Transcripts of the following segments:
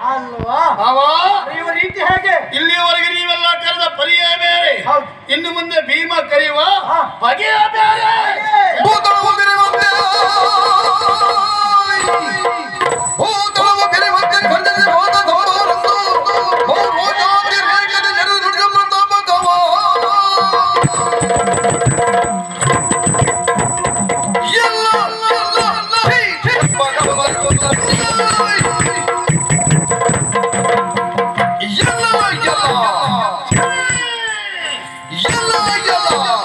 ಅಲ್ವಾ ಅವ ಕರೆಯುವ ರೀತಿ ಹೇಗೆ ಇಲ್ಲಿಯವರೆಗೆ ನೀವೆಲ್ಲ ಕರೆದ ಪರಿಯೇ ಬೇರೆ ಹೌದು. ಇನ್ನು ಮುಂದೆ ಭೀಮ ಕರೆಯುವ ಹಾ. ಬಗೆಯ ಬೇರೆ ಭೂತಳವು ಗಿರಿವಂತೆ ಭೂತಳವು ಗಿರಿವಂತೆ ಖಂಡಿಸಿ ಹೋದ ದೌಡವರಂದು ಓ ರೋಜಾತಿ ರೇಖದ ಜರು ನುಡಿದ ಪ್ರತಾಪಕವ ಎಲ್ಲ ಎಲ್ಲ ಎಲ್ಲ ಹೇ, ಹೇ, ಭಗವಂತ. ಎಲ್ಲ ಎಲ್ಲ ಎಲ್ಲ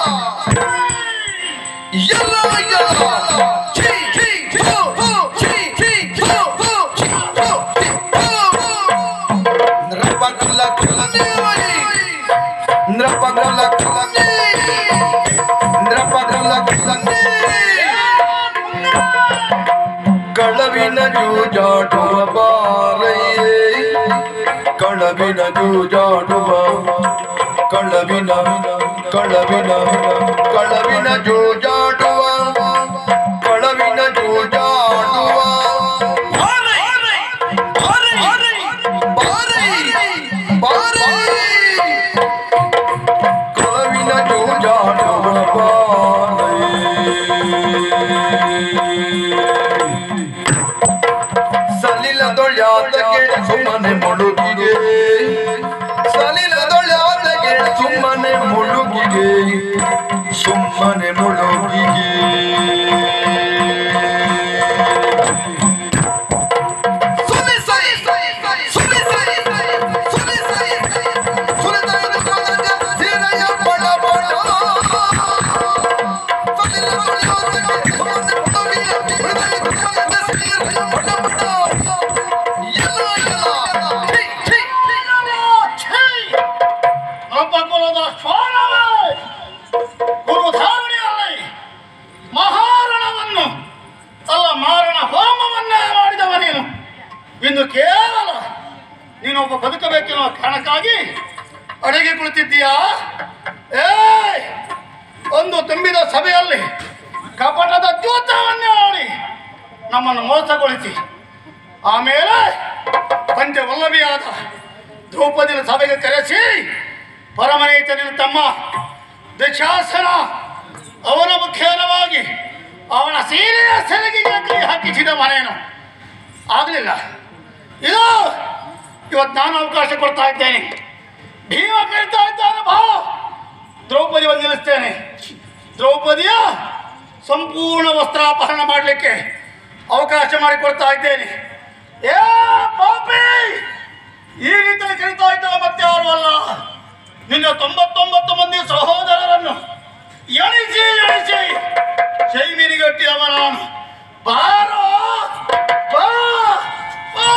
ಎಲ್ಲ Yalla yalla, chi chi ho ho, chi chi ho ho, chi ho ho. Nrapa kula kula ne, nrapa kula kula ne, nrapa kula kula ne. ಕಳವಿನ ಜೂಜಾಡುವ ಬಾರಯ್ಯೇ ಕಳವಿನ ಜೂಜಾಡುವ ಕಳವಿನ ಕಳವಿನ ಕಳವಿನ ಜೂಜಾಡುವ ಕಳವಿನ ಜೂಜಾಡುವ ಬಾರೈ, ಬಾರೈ, ಬಾರೈ. ಕಳವಿನ ಜೂಜಾಡುವ ಬಾರೈ. ಸಲಿಲದೊಳ್ಯಾತಗೆ ಸುಮ್ಮನೆ ಮುಳುಗಿಗೆ ಸಲಿಲದೊಳ್ಯಾತಗೆ ಸುಮ್ಮನೆ ಮುಳುಗಿಗೆ ಸುಮ್ಮನೆ ಮುಳುಗಿಗೆ ಸುಲಿಸೈ, ಸುಲಿಸೈ, ಸುಲಿಸೈ, ಸುಲಿಸೈ ದುಃಖದ ಸೀರೆಯ ಬಡ ಬಡ. ಸಲಿಲದೊಳ್ಯಾತಗೆ ಸುಮ್ಮನೆ ಮುಳುಗಿಗೆ, ಹೃದಯ ದುಃಖದ ಸೀರೆಯ ಬಡ ಬಡ. ಎಲ್ಲ ಎಲ್ಲ, ಛೀ, ಛೀ. ನಮ್ಮ ಕುಲದ ಶ್ವಾನವೇ ಗುರುಧಾರಣೆಯಲ್ಲಿ ಮಹಾರಣವನ್ನು ಅಲ್ಲ ಮಾರಣ ಹೋಮವನ್ನೇ ಮಾಡಿದವ ನೀನು ಇನ್ನು ಕೇವಲ ನೀನೊಬ್ಬ ಬದುಕಬೇಕೆನ್ನುವ ಕಾರಣಕ್ಕಾಗಿ ಅಡಿಗೆ ಕುಳಿತಿದ್ದೀಯಾ ಏ ಒಂದು ತುಂಬಿದ ಸಭೆಯಲ್ಲಿ ಕಪಟದ ಜೂತವನ್ನೇ ಆಡಿ ನಮ್ಮನ್ನು ಮೋಸಗೊಳಿಸಿ ಆಮೇಲೆ ಪಂಚ ವಲ್ಲಭಿಯಾದ ದ್ರೌಪದಿನ ಸಭೆಗೆ ಕರೆಸಿ ಪರಮನೇತನಿನ ತಮ್ಮ ದಶಾಸನ ಅವನ ಮುಖೇನವಾಗಿ ಅವನ ಸೀರೆಯ ಸೆಲಗಿಗೆ ಕೈ ಹಾಕಿಸಿದ ಮನೇನು ಆಗಲಿಲ್ಲ ಇದು ಇವತ್ತು ನಾನು ಅವಕಾಶ ಕೊಡ್ತಾ ಇದ್ದೇನೆ ಭೀಮ ಕರಿತಾ ಇದ್ದಾನೆ ಬಾ ದ್ರೌಪದಿ ಬಂದು ನಿಲ್ಲಿಸ್ತೇನೆ ದ್ರೌಪದಿಯ ಸಂಪೂರ್ಣ ವಸ್ತ್ರಾಪಹರಣ ಮಾಡಲಿಕ್ಕೆ ಅವಕಾಶ ಮಾಡಿಕೊಡ್ತಾ ಇದ್ದೇನೆ ಏ ಪಾಪಿ ಈ ರೀತಿಯಲ್ಲಿ ಕರಿತಾ ಇದ್ದ ಮತ್ತೆ ಯಾರು ಅಲ್ಲ ನಿನ್ನ ತೊಂಬತ್ತೊಂಬತ್ತು ಮಂದಿ ಸಹೋದರರನ್ನು ಎಣಿಸಿ ಎಣಿಸಿ ಶೈಮಿನಿಗಟ್ಟಿದವ ನಾನು ಬಾರೋ ಬಾ ಬಾ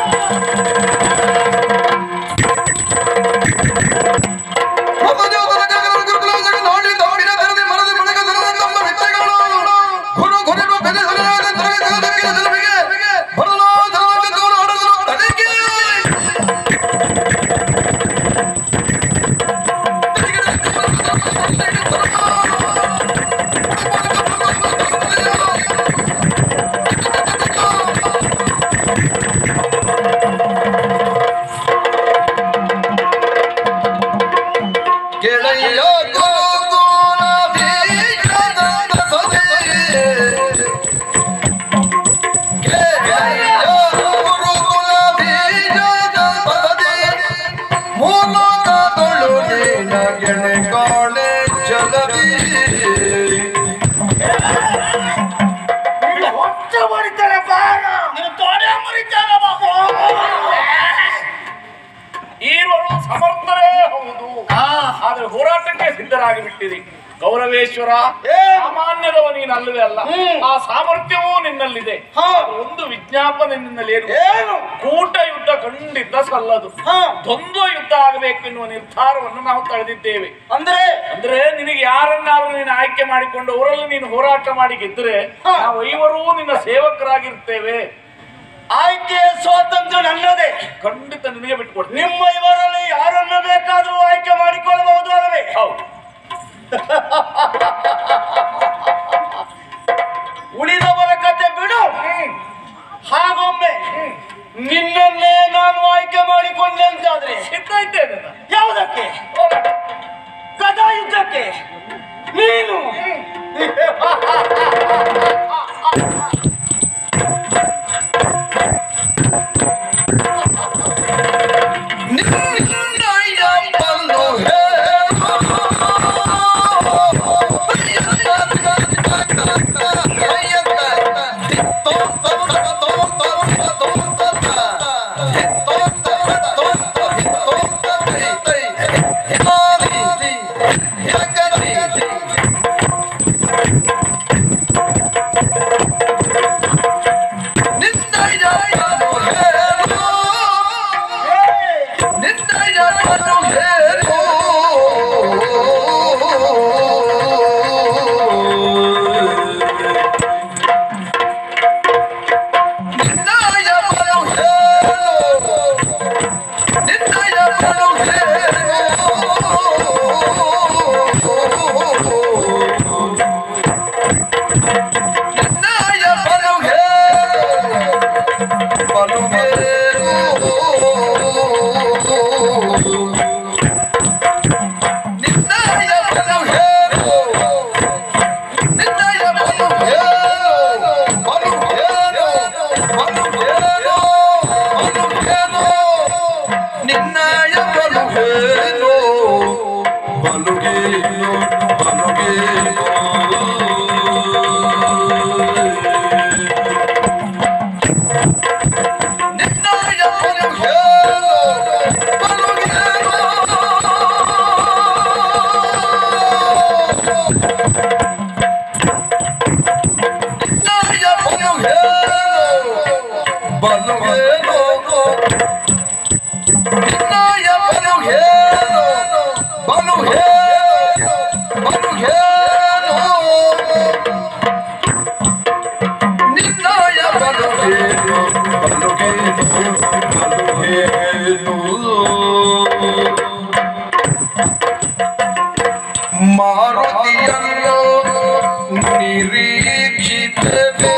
ಗೆಳೆಯ ಗೋಗೋಲ ಬೀಜದ ಸದೆ. ಗೆಳೆಯ ಗುರುಕುಲ ಬೀಜದ ಸದೆ. ಮೂಲಕದೊಳು ನಿನ್ನ ಗೆಣೆ ಕಾಣೆ ಜಲದಿ. ನಿನ್ನ ಹೊಟ್ಟೆ ಮರಿತಾನೆ ಬಾರ ನಿನ್ನ ತೊಡೆ ಮರಿತಾನೆ ಬಾ ಈರುವರು ಸಮರ್ಥರೇ ಹೌದು ಆದ್ರೆ ಹೋರಾಟಕ್ಕೆ ಸಿದ್ಧರಾಗಿ ಬಿಟ್ಟಿರಿ ಗೌರವೇಶ್ವರ ಏ. ಸಾಮಾನ್ಯದವ ನೀನಲ್ಲವೇ ಅಲ್ಲ ಹ್ಮ್. ಆ ಸಾಮರ್ಥ್ಯವೂ ನಿನ್ನಲ್ಲಿದೆ ಹಾ. ಆದ್ರೆ ಒಂದು ವಿಜ್ಞಾಪನೆ ನಿನ್ನಲ್ಲಿ ಏನು ಏನು ಕೂಟ ಯುದ್ಧ ಖಂಡಿತ ಸಲ್ಲದು ಹಾ. ದ್ವಂದ್ವ ಯುದ್ಧ ಆಗಬೇಕೆನ್ನುವ ನಿರ್ಧಾರವನ್ನು ನಾವು ತಳೆದಿದ್ದೇವೆ ಅಂದ್ರೆ ಅಂದ್ರೆ ನಿನಗೆ ಯಾರನ್ನಾದ್ರೂ ನೀನು ಆಯ್ಕೆ ಮಾಡಿಕೊಂಡು ಅವರಲ್ಲಿ ನೀನು ಹೋರಾಟ ಮಾಡಿ ಗೆದ್ರೆ ಹಾ. ನಾವು ಐವರೂ ನಿನ್ನ ಸೇವಕರಾಗಿರ್ತೇವೆ ಆಯ್ಕೆಯ ಸ್ವಾತಂತ್ರ್ಯ ನನ್ನದೇ ಖಂಡಿತ ನಿನಗೆ ಬಿಟ್ಕೊಡ್ತೀನಿ ನಿಮ್ಮ ಇವರಲ್ಲಿ ಯಾರನ್ನು ಬೇಕಾದರೂ ಆಯ್ಕೆ ಮಾಡಿಕೊಳ್ಳಬಹುದು ಅಲ್ಲವೇ ಹೌದು ಉಳಿದವರ ಕತೆ ಬಿಡು ಹಾಗೊಮ್ಮೆ ನಿನ್ನನ್ನೇ ನಾನು ನಿನ್ನಯ ಬಲುಗೇನೋ ಬಲುಗೇನೋ ಬಲುಗೇನೋ ನಿನ್ನಯ ಬಲುಗೇನೋ ಬಲುಗೇನೋ ಬಲುಗೇನೋ ನಿನ್ನಯ ಬಲುಗೇನೋ ಬಲುಗೇನೋ ಬಲುಗೇನೋ ನಿನ್ನಯ ಬಲುಗೇನೋ ಬಲುಗೇನೋ ಬಲುಗೇನೋ ಮಾರುತಿಯನ್ನು ನಿರೀಕ್ಷಿತೆವು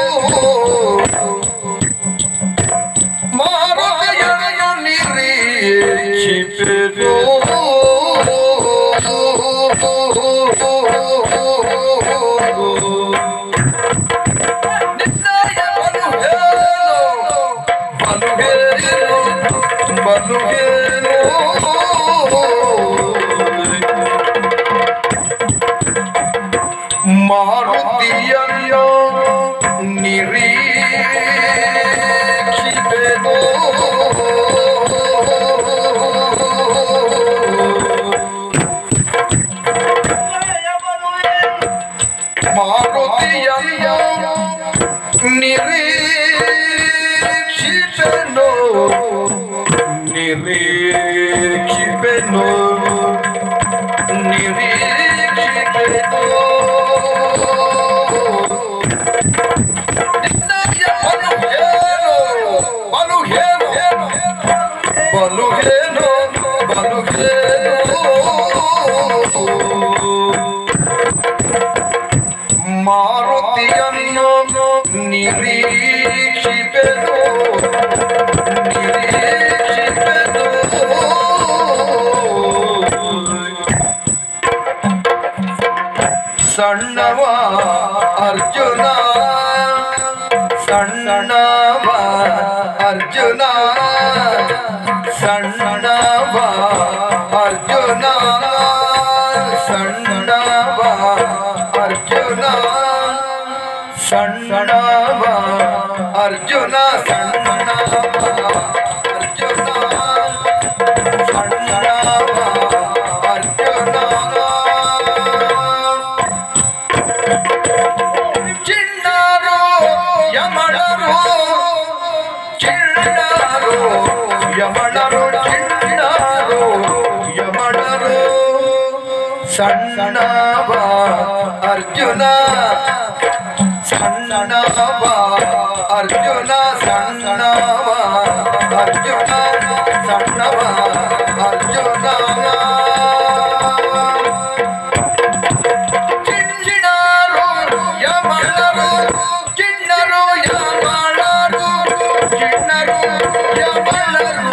ಮಾರುತಿಯನ್ನು ನಿರೀಕ್ಷಿತೆವು ನಿನ್ನಯ ಬಲುಗೇನೋ ಬಲುಗೇನೋ ಬಲುಗೇನೋ ಮಾರುತಿಯನ್ನು ನಿರೀಕ್ಷಿತೆವು ಮಾರುತಿಯನ್ನು ನಿರೀಕ್ಷಿತೆನು ನಿರೀಕ್ಷಿತೆನು ನಿರೀಕ್ಷಿತೆನು ನಿನ್ನಯ ಬಲುಗೇನೋ ಬಲುಗೇನೋ ಬಲುಗೇನೋ ಮಾರುತಿಯನ್ನು ನಿರೀಕ್ಷಿಪೆನು ನಿರೀಕ್ಷಿಪೆನು ಸಣ್ಣವ ಅರ್ಜುನ ಸಣ್ಣವ ಅರ್ಜುನ ಸಣ್ಣವ ಅರ್ಜುನ ಸಣ್ಣವ ಅರ್ಜುನ ಸಣ್ಣವ ಅರ್ಜುನ ಸಣ್ಣವ ಅರ್ಜುನ ಸಣ್ಣವ ಅರ್ಜುನ ಚಿಣ್ಣರು ಯಮಣರು ಚಿಣ್ಣರು ಯಮಣರು ಚಿಣ್ಣರು ಯಮಣರು ಸಣ್ಣವ ಅರ್ಜುನ ಸಣ್ಣವ ಅರ್ಜುನ ಸಣ್ಣವ ಅರ್ಜುನ ಸಣ್ಣವ ಅರ್ಜುನ ಚಿಣ್ಣರು ಯಮಳರು ಚಿಣ್ಣರು ಯಮಳರು ಚಿಣ್ಣರು ಯಮಳರು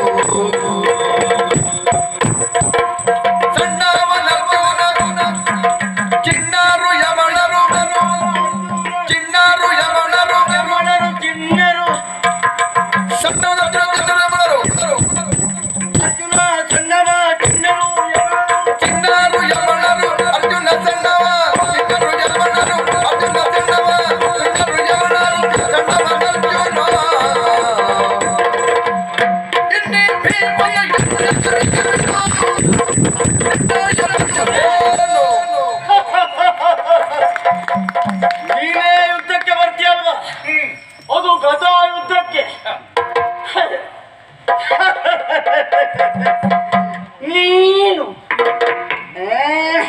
ಸಣ್ಣವನರ್ಜುನ ಚಿಣ್ಣರು ಯಮಳರು ಚಿಣ್ಣರು ಯಮಳರು ಯಮಳರು ಚಿನ್ನರು ಸಣ್ಣವನರ್ಜುನ ಯಮಳರು ಅರ್ಜುನ ಸಣ್ಣವ ಚಿನ್ನರು ಚಿಣ್ಣರು ಯಮಳರು ಅರ್ಜುನ ಸಣ್ಣವ ಚಿಣ್ಣರು ಯಮಳರು ಅರ್ಜುನ ಸಣ್ಣವ ಚಿಣ್ಣರು ಯಮಳರು ಸಣ್ಣವನರ್ಜುನ ನೀನು ಏ,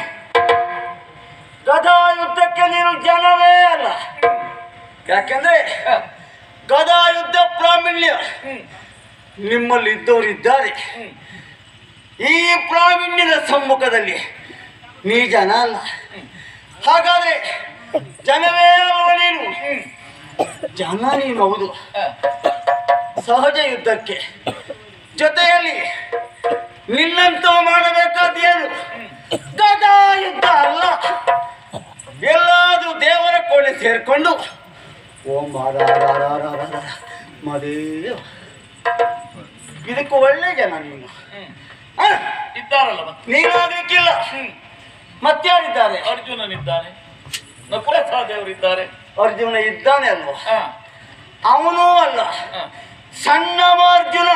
ಗದಾ ಯುದ್ಧಕ್ಕೆ ನೀನು ಜನವೇ ಅಲ್ಲ ಯಾಕೆಂದ್ರೆ ಗದಾ ಯುದ್ಧ ಪ್ರಾವೀಣ್ಯ ನಿಮ್ಮಲ್ಲಿ ಇದ್ದವರು ಇದ್ದಾರೆ ಈ ಪ್ರಾವೀಣ್ಯದ ಸಮ್ಮುಖದಲ್ಲಿ ನೀ ಜನ ಅಲ್ಲ ಹಾಗಾದ್ರೆ ಜನವೇ ಅಲ್ವ ನೀನು ಜನ ನೀನು ಹೌದು ಸಹಜ ಯುದ್ಧಕ್ಕೆ ಜೊತೆಯಲ್ಲಿ ನಿನ್ನಂತ ಮಾಡಬೇಕಾದೇನು ಗದಾ ಯುದ್ಧ ಅಲ್ಲ ಎಲ್ಲಾದ್ರೂ ದೇವರ ಕೋಣೆ ಸೇರ್ಕೊಂಡು ಓಂ ಮದೇವ ಇದಕ್ಕೆ ಒಳ್ಳೆ ಜನ ನೀನು ಹ? ಇದ್ದಾರಲ್ಲ ಮತ್ತೆ ನೀನಾಗ್ಲಿಕ್ಕಿಲ್ಲ ಮತ್ತಾರಿದ್ದಾರೆ ಅರ್ಜುನನಿದ್ದಾನೆ ನಕುಲ ಸಹದೇವರಿದ್ದಾರೆ ಅರ್ಜುನ ಇದ್ದಾನೆ ಅಲ್ವಾ ಹಾ ಅವನೂ ಅಲ್ಲ ಹಾ ಸಣ್ಣವ ಅರ್ಜುನ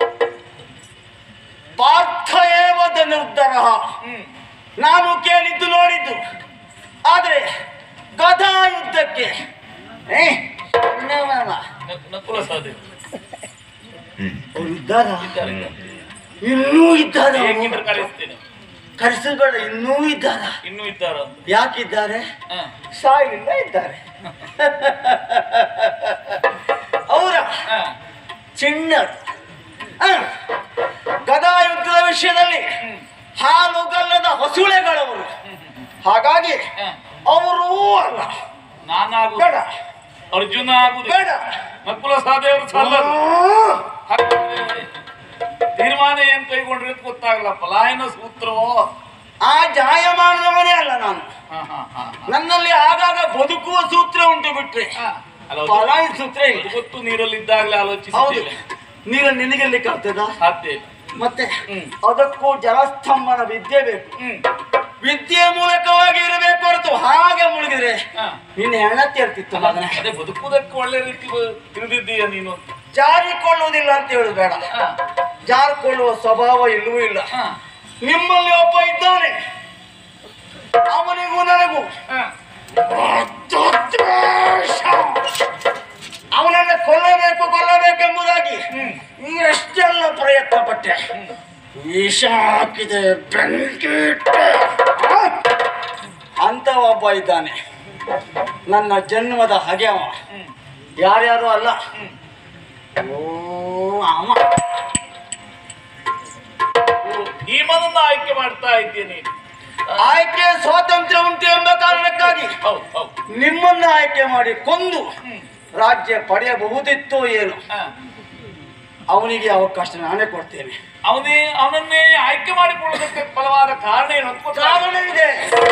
ಪಾರ್ಥ ಏವ ಧನುರ್ಧರ ಹ್ಮ್ ನಾನು ಕೇಳಿದ್ದು ನೋಡಿದ್ದು ಆದರೆ ಗದಾ ಯುದ್ಧಕ್ಕೆ ಏ, ಸಣ್ಣವನ. ನ- ನಕುಲ ಸಹದೇವ ಅವ್ರು ಇದ್ದಾರಾ? ಇದ್ದಾರೆ ಇದ್ದಾರೆ. ಇನ್ನೂ ಇದ್ದಾರೆ ಹೇಗಿದ್ರೆ ಕಳಿಸ್ತೇನೆ ಕರೆಸಬೇಡ ಇನ್ನೂ ಇದ್ದಾರ ಇನ್ನೂ ಇದ್ದಾರ ಅಂತ ಯಾಕಿದ್ದಾರೆ ಹಾ ಸಾಯಿಲ್ಲ ಇದ್ದಾರೆ ಅವರ ಹಾ ಚಿಣ್ಣರು ಹ. ಗದಾ ಯುದ್ಧದ ವಿಷಯದಲ್ಲಿ ಹಾಲುಗಲ್ಲದ ಹಸುಳೆಗಳವರು ಹಾಗಾಗಿ ಹಾ. ಅವರೂ ಅಲ್ಲ ನಾನಾಗು ಬೇಡ ಅರ್ಜುನ ಆಗುದು ಬೇಡ ನಕುಲ ಸಹದೇವರು ಸಲ್ಲದು ಹಾಗಾದ್ರೆ ತೀರ್ಮಾನ ಏನ್ ಕೈಗೊಂಡ್ರಿ ಅಂತ ಗೊತ್ತಾಗಲ್ಲ ಪಲಾಯನ ಸೂತ್ರವೋ ಆ ಜಾಯಮಾನದವನೇ ಅಲ್ಲ ನಾನು ಹಾ ಹಾ ಹಾ ನನ್ನಲ್ಲಿ ಆಗಾಗ ಬದುಕುವ ಸೂತ್ರ ಉಂಟು ಬಿಟ್ರೆ ಹಾ. ಅಲ್ಲ ಅದು- ಪಲಾಯನ ಸೂತ್ರ ಇಲ್ಲ ಅದು ಗೊತ್ತು ನೀರಲ್ಲಿ ಇದ್ದಾಗಲೇ ಹೌದು ಆಲೋಚಿಸಿದ್ದೇವೆ ನೀರಲ್ಲಿ ನಿನಗೆಲ್ಲಿಕ್ಕೆ ಆಗ್ತದ ಸಾಧ್ಯ ಇಲ್ಲ ಮತ್ತೆ ಹ್ಮ್. ಅದಕ್ಕೂ ಜಲಸ್ತಂಭನ ವಿದ್ಯೆ ಬೇಕು ಹ್ಮ್ ವಿದ್ಯೆ ಮೂಲಕವಾಗಿ ಇರಬೇಕು ಹೊರತು ಹಾಗೆ ಮುಳುಗಿದ್ರೆ ಹಾ. ನಿನ್ನ ಹೆಣತಿ ಇರ್ತಿತ್ತು ಮಗನೇ ಅದೇ ಬದುಕುವುದಕ್ಕೆ ಒಳ್ಳೆ ರೀತಿ ಬ- ತಿಳಿದಿದ್ದೀಯ ನೀನು ಜಾರಿಕೊಳ್ಳುವುದಿಲ್ಲ ಅಂತ ಹೇಳುದು ಬೇಡ ಹಾ ಜಾರಿಕೊಳ್ಳುವ ಸ್ವಭಾವ ಇಲ್ಲವೂ ಇಲ್ಲ ಹಾ ನಿಮ್ಮಲ್ಲಿ ಒಬ್ಬ ಇದ್ದಾನೆ ಅವನಿಗೂ ನನಗೂ ಹಾ ದುರ್ದೇಶ. ಅವನನ್ನ ಕೊಲ್ಲಬೇಕು ಕೊಲ್ಲಬೇಕೆಂಬುದಾಗಿ ಎಷ್ಟೆಲ್ಲ ಪ್ರಯತ್ನ ಪಟ್ಟೆ ವಿಷ ಹಾಕಿದೆ ಬೆಂಕಿ ಇಟ್ಟೆ. ಆ? ಅಂತ ಒಬ್ಬ ಇದ್ದಾನೆ ನನ್ನ ಜನ್ಮದ ಹಗೆವ ಯಾರ್ಯಾರು ಅಲ್ಲ ಓ ಅವ ಭೀಮನನ್ನ ಆಯ್ಕೆ ಮಾಡ್ತಾ ಇದ್ದೀನಿ ಆಯ್ಕೆ ಸ್ವಾತಂತ್ರ್ಯ ಉಂಟು ಎಂಬ ಕಾರಣಕ್ಕಾಗಿ ಹೌದು ಹೌದು ನಿಮ್ಮನ್ನ ಆಯ್ಕೆ ಮಾಡಿ ಕೊಂದು ರಾಜ್ಯ ಪಡೆಯಬಹುದಿತ್ತು ಏನು ಹಾ. ಅವನಿಗೆ ಅವಕಾಶ ನಾನೇ ಕೊಡ್ತೇನೆ ಅವನೇ ಅವನನ್ನೇ ಆಯ್ಕೆ ಮಾಡಿಕೊಳ್ಳೋದಕ್ಕೆ ಫಲವಾದ ಕಾರಣ ಏನು ಅಂತ ಗೊತ್ತಾ? ಕಾರಣ ಇದೆ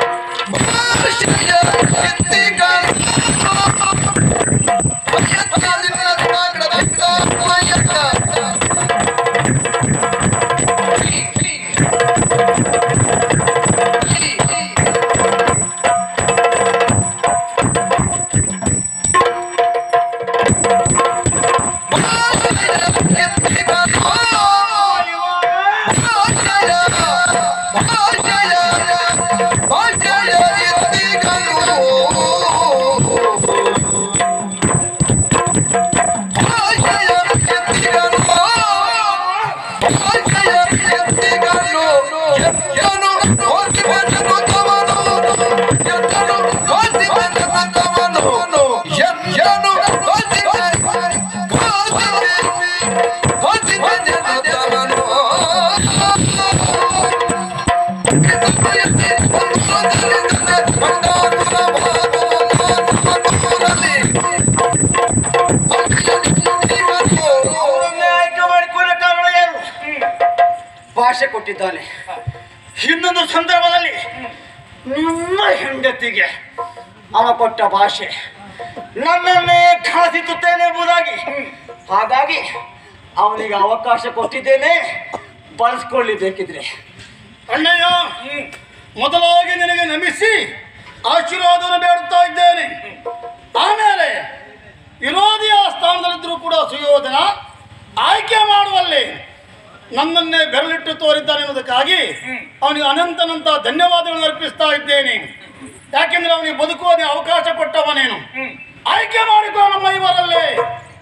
ಅವರನ್ನೇ ಆಯ್ಕೆ ಮಾಡಿಕೊಂಡ ಕಾರಣ ಏನು ಭಾಷೆ ಕೊಟ್ಟಿದ್ದಾನೆ ಇನ್ನೊಂದು ಸಂದರ್ಭದಲ್ಲಿ ನಿಮ್ಮ ಹೆಂಡತಿಗೆ ಅವ ಕೊಟ್ಟ ಭಾಷೆ ನನ್ನನ್ನೇ ಖಾಸಿಸುತ್ತೇನೆ ಎಂಬುದಾಗಿ ಹಾಗಾಗಿ ಅವನಿಗೆ ಅವಕಾಶ ಕೊಟ್ಟಿದ್ದೇನೆ ಬಳಸ್ಕೊಳ್ಳಿ ಬೇಕಿದ್ರೆ ಅಣ್ಣಯ್ಯ ಮೊದಲಾಗಿ ನಿನಗೆ ನಮಿಸಿ ಆಶೀರ್ವಾದವನ್ನು ಬೇಡುತ್ತಾ ಇದ್ದೇನೆ ಆಮೇಲೆ ವಿರೋಧಿಯ ಸ್ಥಾನದಲ್ಲಿದ್ದರೂ ಕೂಡ ಸುಯೋಧನ ಆಯ್ಕೆ ಮಾಡುವಲ್ಲಿ ನನ್ನನ್ನೇ ಬೆರಳಿಟ್ಟು ತೋರಿದ್ದಾನೆ ಎನ್ನುವುದಕ್ಕಾಗಿ ಅವನಿಗೆ ಅನಂತನಂತ ಧನ್ಯವಾದಗಳನ್ನು ಅರ್ಪಿಸ್ತಾ ಇದ್ದೇನೆ ಯಾಕೆಂದ್ರೆ ಅವನಿಗೆ ಬದುಕುವುದೇ ಅವಕಾಶ ಕೊಟ್ಟವನೇನು ಆಯ್ಕೆ ಮಾಡಿಕೋ ನಮ್ಮ ಇವರಲ್ಲಿ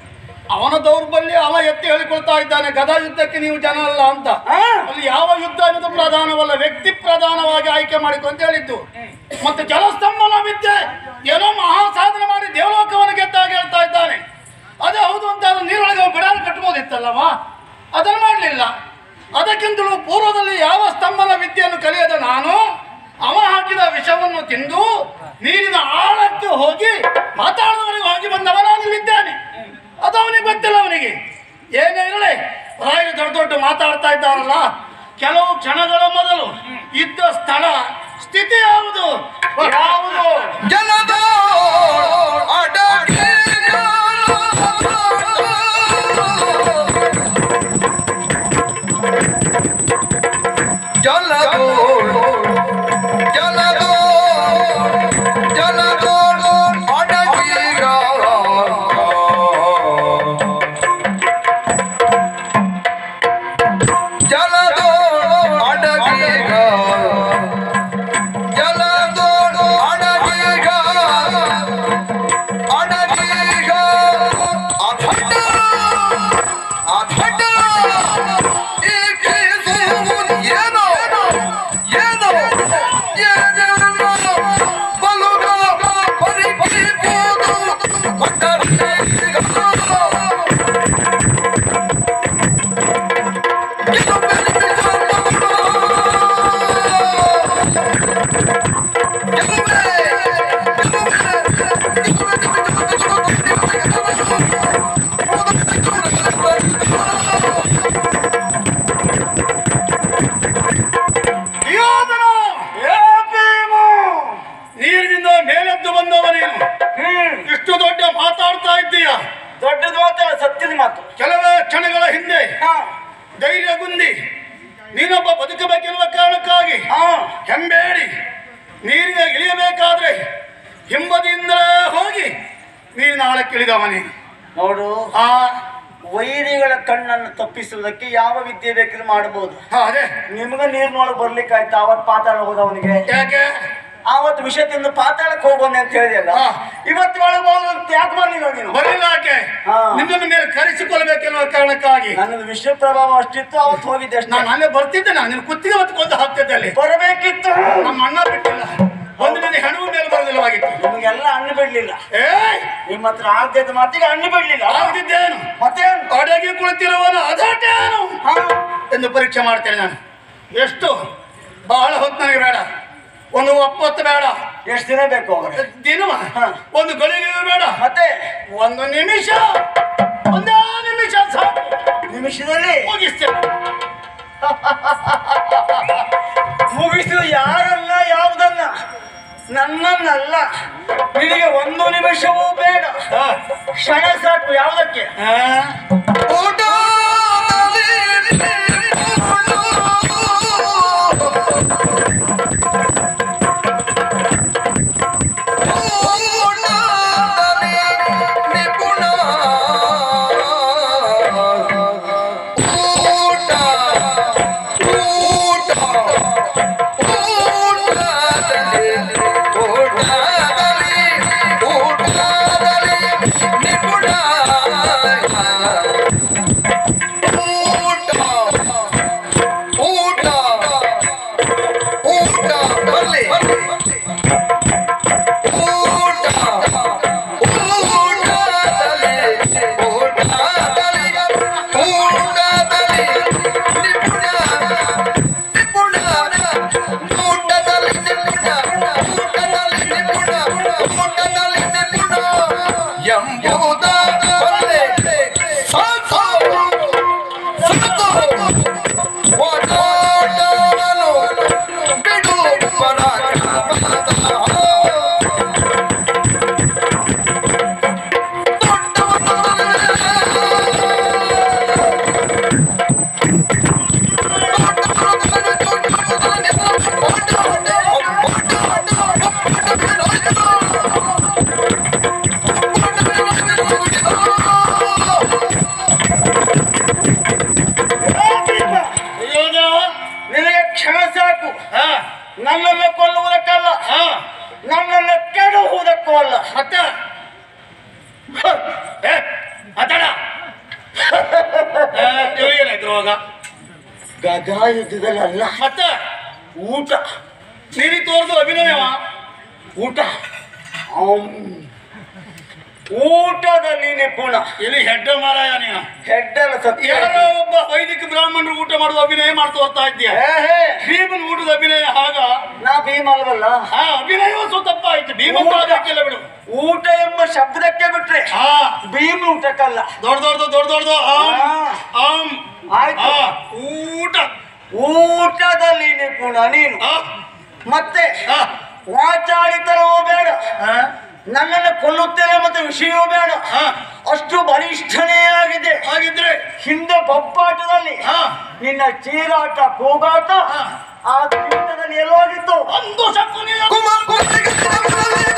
ಅವನ ದೌರ್ಬಲ್ಯ ಅವ ಎತ್ತಿ ಹೇಳಿಕೊಳ್ತಾ ಇದ್ದಾನೆ ಗದಾ ಯುದ್ಧಕ್ಕೆ ನೀವು ಜನ ಅಲ್ಲ ಅಂತ ಆ? ಅಲ್ಲಿ ಯಾವ ಯುದ್ಧ ಅನ್ನೋದು ಪ್ರಧಾನವಲ್ಲ ವ್ಯಕ್ತಿ ಪ್ರಧಾನವಾಗಿ ಆಯ್ಕೆ ಮಾಡಿಕೊ ಅಂತ ಹೇಳಿದ್ದು ಮತ್ತೆ ಜಲಸ್ತಂಭನ ವಿದ್ಯೆ ಏನೋ ಮಹಾ ಸಾಧನೆ ಮಾಡಿ ದೇವಲೋಕವನ್ನು ಗೆದ್ದಾಗ ಹೇಳ್ತಾ ಇದ್ದಾನೆ ಅದೇ ಹೌದು ಅಂತ ಅದು ನೀರೊಳಗೆ ಅವ ಬಿಡಾರ ಕಟ್ಬೋದಿತ್ತಲ್ಲವ ಅದನ್ನು ಮಾಡಲಿಲ್ಲ ಅದಕ್ಕಿಂತಲೂ ಪೂರ್ವದಲ್ಲಿ ಯಾವ ಸ್ತಂಭನ ವಿದ್ಯೆಯನ್ನು ಕಲಿಯದ ನಾನು ಅವ ಹಾಕಿದ ವಿಷವನ್ನು ತಿಂದು ನೀರಿನ ಆಳಕ್ಕೆ ಹೋಗಿ ಮಾತಾಡಿದವನಿಗೆ ಹೋಗಿ ಬಂದವ ನಾನಿಲ್ಲಿದ್ದೇನೆ ಅದು ಅವನಿಗೆ ಗೊತ್ತಿಲ್ಲ ಅವನಿಗೆ ಏನೇ ಇರಲಿ ರಾಯರು ದೊಡ್ಡ ದೊಡ್ಡ ಮಾತಾಡ್ತಾ ಇದ್ದಾರಲ್ಲ ಕೆಲವು ಕ್ಷಣಗಳ ಮೊದಲು ಇದ್ದ ಸ್ಥಳ ಸ್ಥಿತಿ ಯಾವುದು ಯಾವುದು ಜಲದ ಅಡಗಿದ ಜಲದೋಳು ಜಲದೋಳು ಜಲದೋಳು ಅಡಗಿಗ ಜಲದೋಳು ಅಡಗಿಗ ಜಲದೋಳು ಅಡಗಿಗ ಅಡಗಿಗ ಅಧಟ ಅಧಟ ಈ ಕೇಸುವುದು ಏನೋ ಏನೋ ಏನೇನೋ ಬಲುಗ ಪರಿಕಿಪುವುದು ಅಡಗಿಗ ಯೋಧನ ನೀರಿನಿಂದ ಮೇಲೆದ್ದು ಬಂದವ ನೀನು ಹ್ಮ್ ಇಷ್ಟು ದೊಡ್ಡ ಮಾತಾಡ್ತಾ ಇದ್ದೀಯ ದೊಡ್ಡದು ಮಾತಲ್ಲ ಸತ್ಯದ ಮಾತು ಕೆಲವೇ ಕ್ಷಣಗಳ ಹಿಂದೆ ಹಾ ಧೈರ್ಯಗುಂದಿ ನೀನೊಬ್ಬ ಬದುಕಬೇಕೆನ್ನುವ ಕಾರಣಕ್ಕಾಗಿ ಹಾ ಹೆಂಬೇಡಿ ನೀರಿನ ಇಳಿಯಬೇಕಾದ್ರೆ ಹಿಂಬದಿಯಿಂದಲೇ ಹೋಗಿ ನೀರಿನ ಆಳಕ್ಕೆ ಇಳಿದವ ನೀನು ನೋಡು ಆ ವೈರಿಗಳ ಕಣ್ಣನ್ನು ತಪ್ಪಿಸುವುದಕ್ಕೆ ಯಾವ ವಿದ್ಯೆ ಬೇಕಿದ್ರು ಮಾಡಬಹುದು ಹಾ, ಅದೇ ನಿಮ್ಗ ನೀರ್ನೊಳಗೆ ಬರ್ಲಿಕ್ಕೆ ಆಯ್ತು ಅವತ್ ಪಾತಾಳ ಹೋದವನಿಗೆ ಯಾಕೆ ಆವತ್ತು ವಿಷ ತಿಂದು ಪಾತಾಳಕ್ಕೆ ಹೋಗೋನೆ ಅಂತ ಹೇಳಿದೆಲ್ಲ ಹಾ. ಇವತ್ತು ಒಳಗೆ ಹೋಗುವ ಅಂತ ಯಾಕೆ ಮಾಡಲಿಲ್ಲ ನೀನು ಬರಲಿಲ್ಲ ಯಾಕೆ ಹಾ. ನಿನ್ನನ್ನು ಮೇಲೆ ಕರೆಸಿಕೊಳ್ಳಬೇಕೆನ್ನುವ ಕಾರಣಕ್ಕಾಗಿ ನನ್ನದು ವಿಷ ಪ್ರಭಾವ ಅಷ್ಟಿತ್ತು ಅವತ್ತು ಹೋಗಿದ್ದೆ ಅಷ್ಟೇ ನಾನು ಅಲ್ಲೇ ಬರ್ತಿದ್ದೆ ನಾನು ನಿನ್ನ ಕುತ್ತಿಗೆ ಹೊತ್ತು ಕೊಂದು ಹಾಕ್ತಿದ್ದೆ ಅಲ್ಲಿ ಬರಬೇಕಿತ್ತು ನಮ್ಮ ಅಣ್ಣ ಬಿಟ್ಟಿಲ್ಲ ಒಂದು ನಿನ್ನ ಹೆಣವು ಮೇಲೆ ಬರೋದಿಲ್ಲವಾಗಿತ್ತು ನಿಮಗೆಲ್ಲ ಹಣ್ಣು ಬಿಡ್ಲಿಲ್ಲ ಏಯ್ ನಿಮ್ಮ ಹತ್ರ ಆಗದ ಮಾತಿಗೆ ಹಣ್ಣು ಬಿಡ್ಲಿಲ್ಲ ಆಗದಿದ್ದೇನು ಮತ್ತೆ ಅಡಗಿ ಕುಳಿತಿರುವನು ಅದಾಟೇನು ಹಾ ಎಂದು ಪರೀಕ್ಷೆ ಮಾಡ್ತೇನೆ ನಾನು ಎಷ್ಟು ಬಹಳ ಹೊತ್ತು ನನಗೆ ಬೇಡ ಒಂದು ಒಪ್ಪತ್ತು ಬೇಡ ಎಷ್ಟು ದಿನ ಬೇಕು ಹೋಗ್ರೆ ದಿನವ ಹಾ. ಒಂದು ಗಳಿಗೆ ಬೇಡ ಮತ್ತೆ ಒಂದು ನಿಮಿಷ ಒಂದೇ ನಿಮಿಷ ಸಾಕು ನಿಮಿಷದಲ್ಲಿ ಮುಗಿಸ್ತೇನೆ ಮುಗಿಸಿದ ಯಾರನ್ನ ಯಾವುದನ್ನ ನನ್ನನ್ನಲ್ಲ ನಿನಗೆ ಒಂದು ನಿಮಿಷವೂ ಬೇಡ ಹಾ. ಕ್ಷಣ ಸಾಕು ಯಾವುದಕ್ಕೆ ಹಾ. ಊಟ ಊಟ ಬರ್ಲಿ ಊಟ ಊಟದಲ್ಲಿ ಊಟದಲ್ಲಿ ಊಟದಲ್ಲಿ ನಿಪುಣ ನಿಪುಣ ಊಟದಲ್ಲಿ ನಿಪುಣ ಊಟದಲ್ಲಿ ನಿಪುಣ ಊಟದಲ್ಲಿ ನಿಪುಣ ಎಂಬುದ ಬಲ್ಲೆ ಸಾಕು ಸಾಕು ಓಡಾಡಲು ಬಿಡು ಪರಾಕ್ರಮದ ಮಗ ಗದಾ ಯುದ್ಧದಲ್ಲಿ ಅಲ್ಲ ಮತ್ತೆ ಊಟ ನೀನು ತೋರ್ದು ಅಭಿನಯವ ಊಟ ಆಮ್. ಊಟದಲ್ಲಿ ನಿಪುಣ ಇಲ್ಲಿ ಹೆಡ್ಡ ಮಾರಾಯ ನೀನು ಹೆಡ್ಡಲ ಸತ್ಯ ಯಾರೋ ಒಬ್ಬ ವೈದಿಕ ಬ್ರಾಹ್ಮಣರು ಊಟ ಮಾಡುವ ಅಭಿನಯ ಮಾಡ್ತಾ ಹೋಗ್ತಾ ಇದ್ದೀಯ ಹೇ, ಹೇ, ಭೀಮನ್ ಊಟದ ಅಭಿನಯ ಹಾಗ ನಾ ಭೀಮ ಅಲ್ವಲ್ಲ ಹಾ ಅಭಿನಯವ ತಪ್ಪ ಆಯ್ತು ಭೀಮನ್ ಊಟ. ಅದಕ್ಕೆಲ್ಲ ಬಿಡು ಊಟ ಎಂಬ ಶಬ್ದಕ್ಕೆ ಬಿಟ್ರೆ ಹಾ ಭೀಮ್ ಊಟಕ್ಕಲ್ಲ ದೊಡ್ಡ ದೊಡ್ಡದು ದೊಡ್ಡ ದೊಡ್ಡದು ಆಮ್ ಹಾ. ಆಮ್ ಆಯ್ತು. ಆ, ಊಟ ಊಟದಲ್ಲಿ ನಿಪುಣ ನೀನು ಆ, ಮತ್ತೆ ಆ, ವಾಚಾಳಿತನವೂ ಬೇಡ ಆ, ನನ್ನನ್ನು ಕೊಲ್ಲುತ್ತೇನೆ ಮತ್ತೆ ವಿಷಯವೂ ಬೇಡ ಆ. ಅಷ್ಟು ಬಲಿಷ್ಠನೇ ಆಗಿದೆ ಹಾಗಿದ್ರೆ ಹಿಂದೆ ಬೊಬ್ಬಾಟದಲ್ಲಿ ಹಾ ನಿನ್ನ ಚೀರಾಟ ಕೂಗಾಟ ಹಾ. ಆ ತೀರ್ಥದಲ್ಲಿ ಎಲ್ಲೋಗಿತ್ತು ಒಂದು ಶಕುನಿಯ ಕುಮಾರ್